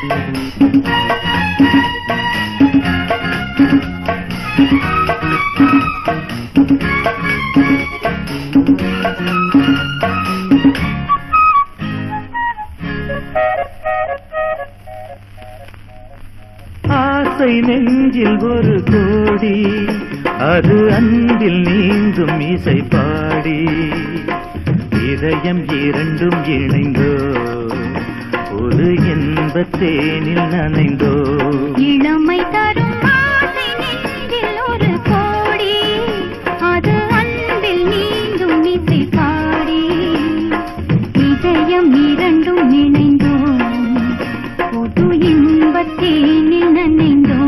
ஆசை நெஞ்சில் ஒரு கோடி அது அன்பில் நீந்தும் இசை பாடி இதயம் இரண்டும் இணைந்தோ ஒரு இன்பத் தேனில் நனைந்தோ இளமை தரும் ஆசை நெஞ்சில் ஒரு கோடி அது அன்பில் நீந்தும் இசை பாடி இதயம் இரண்டும் இணைந்தோம் புது இன்பத்தேனில் நனைந்தோம்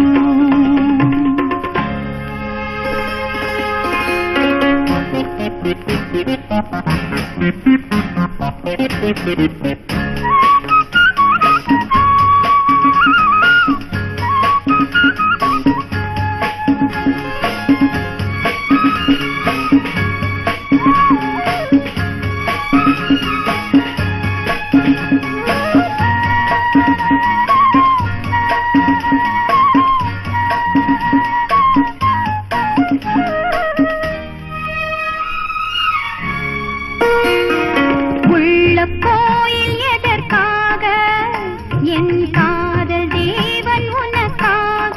உள்ள கோயில் எதற்காக என் காதல் தேவன் உனக்காக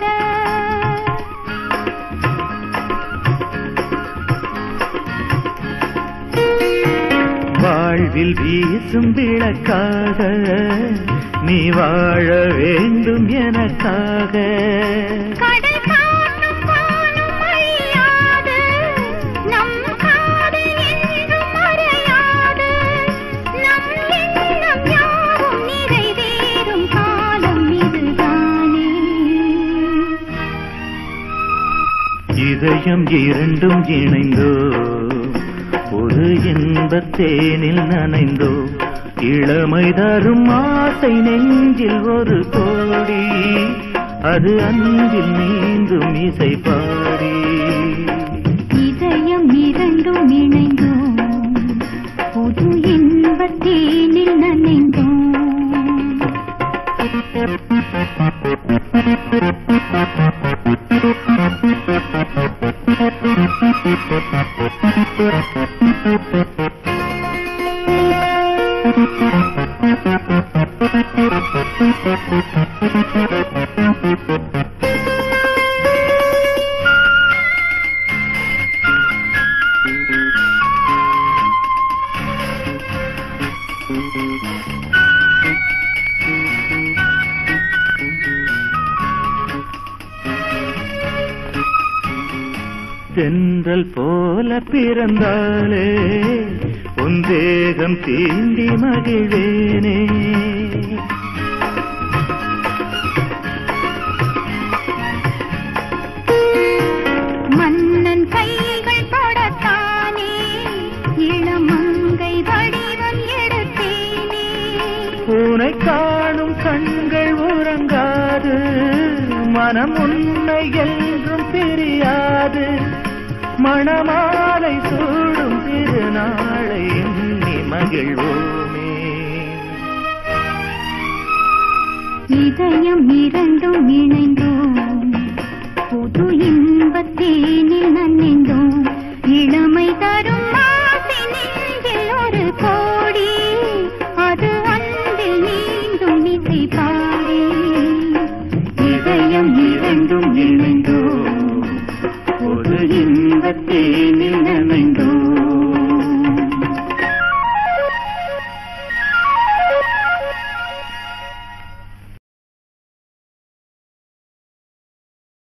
வாழ்வில் வீசும் விளக்காக நீ வாழ வேண்டும் எனக்காக கடல் காணும் வானும் அழியாது நம் காதல் என்றும் மறையாது நம் எண்ணம் யாவும் நிறைவேறும் காலம் இதுதானே இதயம் இரண்டும் இணைந்தோ ஒரு இன்பத் தேனில் நனைந்தோ இளமை தரும் ஆசை நெஞ்சில் ஒரு கோடி அது அன்பில் நீந்தும் இசை பாடி இதயம் இரண்டும் இணைந்தோம் புது இன்பத்தேனில் நனைந்தோம் தென்றல் போல பிறந்தாலே உன் தேகம் தீண்டி மகிழ்வேனே மன்னன் கைகள் தொடத்தானே இளமங்கை வடிவம் எடுத்தேனே உனை காணும் கண்கள் உறங்காது மனம் உன்னை என்றும் பிரியாது மணமாலை சூடும் திருநாளை எண்ணி மகிழ்வோமே இதயம் இரண்டும் இணைந்தோம் புது இன்பத்தேனில் நனைந்தோம் இளமை தரும் ஆசை நெஞ்சில் ஒரு கோடி அது அன்பில் நீந்தும் இசை பாடி இதயம் இரண்டும் இணைந்தோம்